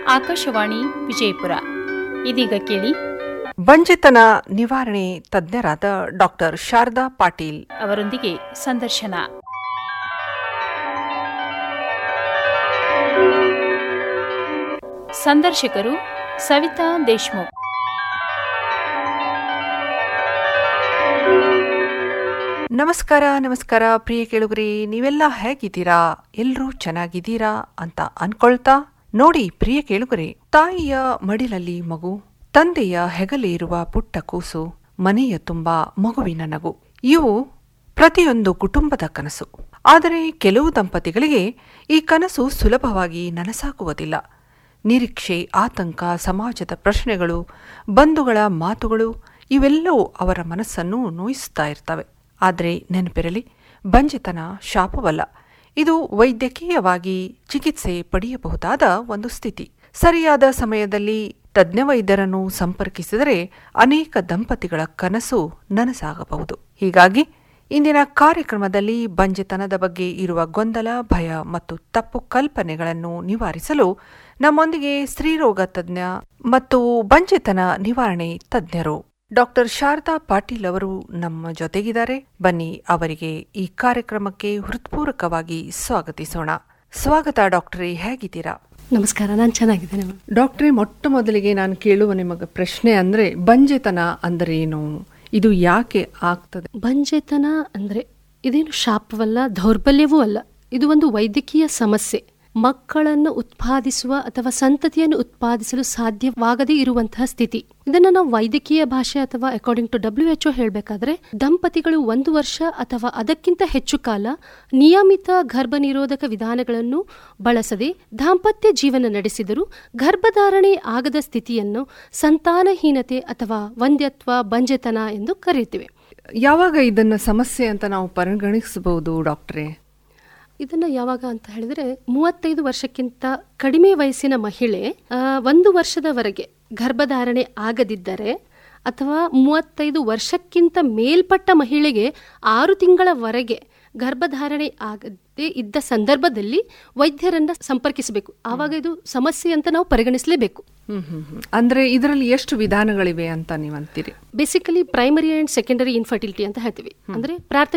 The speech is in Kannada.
ಆಕಾಶವಾಣಿ ವಿಜಯಪುರ ಇದೀಗ ಕೇಳಿ ಬಂಜೆತನ ನಿವಾರಣೆ ತಜ್ಞರಾದ ಡಾಕ್ಟರ್ ಶಾರದಾ ಪಾಟೀಲ್ ಅವರೊಂದಿಗೆ ಸಂದರ್ಶನ ಸಂದರ್ಶಕರು ಸವಿತಾ ದೇಶ್ಮುಖ್ ನಮಸ್ಕಾರ ನಮಸ್ಕಾರ ಪ್ರಿಯ ಕೇಳುಗರಿ ನೀವೆಲ್ಲ ಹೇಗಿದ್ದೀರಾ ಎಲ್ರೂ ಚೆನ್ನಾಗಿದ್ದೀರಾ ಅಂತ ಅನ್ಕೊಳ್ತಾ ನೋಡಿ ಪ್ರಿಯ ಕೇಳುಗರೆ ತಾಯಿಯ ಮಡಿಲಲ್ಲಿ ಮಗು ತಂದೆಯ ಹೆಗಲಿ ಇರುವ ಪುಟ್ಟ ಕೂಸು ಮನೆಯ ತುಂಬಾ ಮಗುವಿನ ನಗು ಇವು ಪ್ರತಿಯೊಂದು ಕುಟುಂಬದ ಕನಸು ಆದರೆ ಕೆಲವು ದಂಪತಿಗಳಿಗೆ ಈ ಕನಸು ಸುಲಭವಾಗಿ ನನಸಾಗುವುದಿಲ್ಲ ನಿರೀಕ್ಷೆ ಆತಂಕ ಸಮಾಜದ ಪ್ರಶ್ನೆಗಳು ಬಂಧುಗಳ ಮಾತುಗಳು ಇವೆಲ್ಲವೂ ಅವರ ಮನಸ್ಸನ್ನು ನೋಯಿಸ್ತಾ ಇರ್ತವೆ ಆದರೆ ನೆನಪಿರಲಿ ಬಂಜೆತನ ಶಾಪವಲ್ಲ ಇದು ವೈದ್ಯಕೀಯವಾಗಿ ಚಿಕಿತ್ಸೆ ಪಡೆಯಬಹುದಾದ ಒಂದು ಸ್ಥಿತಿ ಸರಿಯಾದ ಸಮಯದಲ್ಲಿ ತಜ್ಞ ವೈದ್ಯರನ್ನು ಸಂಪರ್ಕಿಸಿದರೆ ಅನೇಕ ದಂಪತಿಗಳ ಕನಸು ನನಸಾಗಬಹುದು ಹೀಗಾಗಿ ಇಂದಿನ ಕಾರ್ಯಕ್ರಮದಲ್ಲಿ ಬಂಜೆತನದ ಬಗ್ಗೆ ಇರುವ ಗೊಂದಲ ಭಯ ಮತ್ತು ತಪ್ಪು ಕಲ್ಪನೆಗಳನ್ನು ನಿವಾರಿಸಲು ನಮ್ಮೊಂದಿಗೆ ಸ್ತ್ರೀರೋಗ ತಜ್ಞ ಮತ್ತು ಬಂಜೆತನ ನಿವಾರಣೆ ತಜ್ಞರು ಡಾಕ್ಟರ್ ಶಾರದಾ ಪಾಟೀಲ್ ಅವರು ನಮ್ಮ ಜೊತೆಗಿದ್ದಾರೆ ಬನ್ನಿ ಅವರಿಗೆ ಈ ಕಾರ್ಯಕ್ರಮಕ್ಕೆ ಹೃತ್ಪೂರ್ವಕವಾಗಿ ಸ್ವಾಗತಿಸೋಣ ಸ್ವಾಗತ ಡಾಕ್ಟರೇ ಹೇಗಿದ್ದೀರಾ ನಮಸ್ಕಾರ ನಾನು ಚೆನ್ನಾಗಿದ್ದೇನೆ ಮ್ಯಾಮ್ ಡಾಕ್ಟ್ರೇ ಮೊಟ್ಟ ಮೊದಲಿಗೆ ನಾನು ಕೇಳುವ ನಿಮಗೆ ಪ್ರಶ್ನೆ ಅಂದ್ರೆ ಬಂಜೆತನ ಅಂದ್ರೆ ಏನು ಇದು ಯಾಕೆ ಆಗ್ತದೆ ಬಂಜೆತನ ಅಂದ್ರೆ ಇದೇನು ಶಾಪವಲ್ಲ ದೌರ್ಬಲ್ಯವೂ ಅಲ್ಲ ಇದು ಒಂದು ವೈದ್ಯಕೀಯ ಸಮಸ್ಯೆ ಮಕ್ಕಳನ್ನು ಉತ್ಪಾದಿಸುವ ಅಥವಾ ಸಂತತಿಯನ್ನು ಉತ್ಪಾದಿಸಲು ಸಾಧ್ಯವಾಗದೇ ಇರುವಂತಹ ಸ್ಥಿತಿ ಇದನ್ನು ನಾವು ವೈದ್ಯಕೀಯ ಭಾಷೆ ಅಥವಾ ಅಕಾರ್ಡಿಂಗ್ ಟು ಡಬ್ಲ್ಯೂ ಎಚ್ಒ ಹೇಳಬೇಕಾದ್ರೆ ದಂಪತಿಗಳು ಒಂದು ವರ್ಷ ಅಥವಾ ಅದಕ್ಕಿಂತ ಹೆಚ್ಚು ಕಾಲ ನಿಯಮಿತ ಗರ್ಭ ನಿರೋಧಕ ವಿಧಾನಗಳನ್ನು ಬಳಸದೆ ದಾಂಪತ್ಯ ಜೀವನ ನಡೆಸಿದರೂ ಗರ್ಭಧಾರಣೆ ಆಗದ ಸ್ಥಿತಿಯನ್ನು ಸಂತಾನಹೀನತೆ ಅಥವಾ ವಂದ್ಯತ್ವ ಬಂಜೆತನ ಎಂದು ಕರೆಯುತ್ತೇವೆ ಯಾವಾಗ ಇದನ್ನ ಸಮಸ್ಯೆ ಅಂತ ನಾವು ಪರಿಗಣಿಸಬಹುದು ಡಾಕ್ಟ್ರೇ ಇದನ್ನ ಯಾವಾಗ ಅಂತ ಹೇಳಿದ್ರೆ ಮೂವತ್ತೈದು ವರ್ಷಕ್ಕಿಂತ ಕಡಿಮೆ ವಯಸ್ಸಿನ ಮಹಿಳೆ ಆ, ಒಂದು ವರ್ಷದವರೆಗೆ ಗರ್ಭಧಾರಣೆ ಆಗದಿದ್ದರೆ ಅಥವಾ ಮೂವತ್ತೈದು ವರ್ಷಕ್ಕಿಂತ ಮೇಲ್ಪಟ್ಟ ಮಹಿಳೆಗೆ ಆರು ತಿಂಗಳವರೆಗೆ ಗರ್ಭಧಾರಣೆ ಆಗದೇ ಇದ್ದ ಸಂದರ್ಭದಲ್ಲಿ ವೈದ್ಯರನ್ನ ಸಂಪರ್ಕಿಸಬೇಕು ಆವಾಗ ಇದು ಸಮಸ್ಯೆ ಅಂತ ನಾವು ಪರಿಗಣಿಸಲೇಬೇಕು ಹ್ಮ್ ಹ್ಮ್ ಹ್ಮ್. ಅಂದ್ರೆ ಇದರಲ್ಲಿ ಎಷ್ಟು ವಿಧಾನಗಳಿವೆ ಅಂತ ನೀವು ಅಂತೀರಿ basically primary and secondary infertility ಅಂತ ಹೇಳ್ತೀವಿ ಅಂದ್ರೆ ಪ್ರಾಥಮಿಕ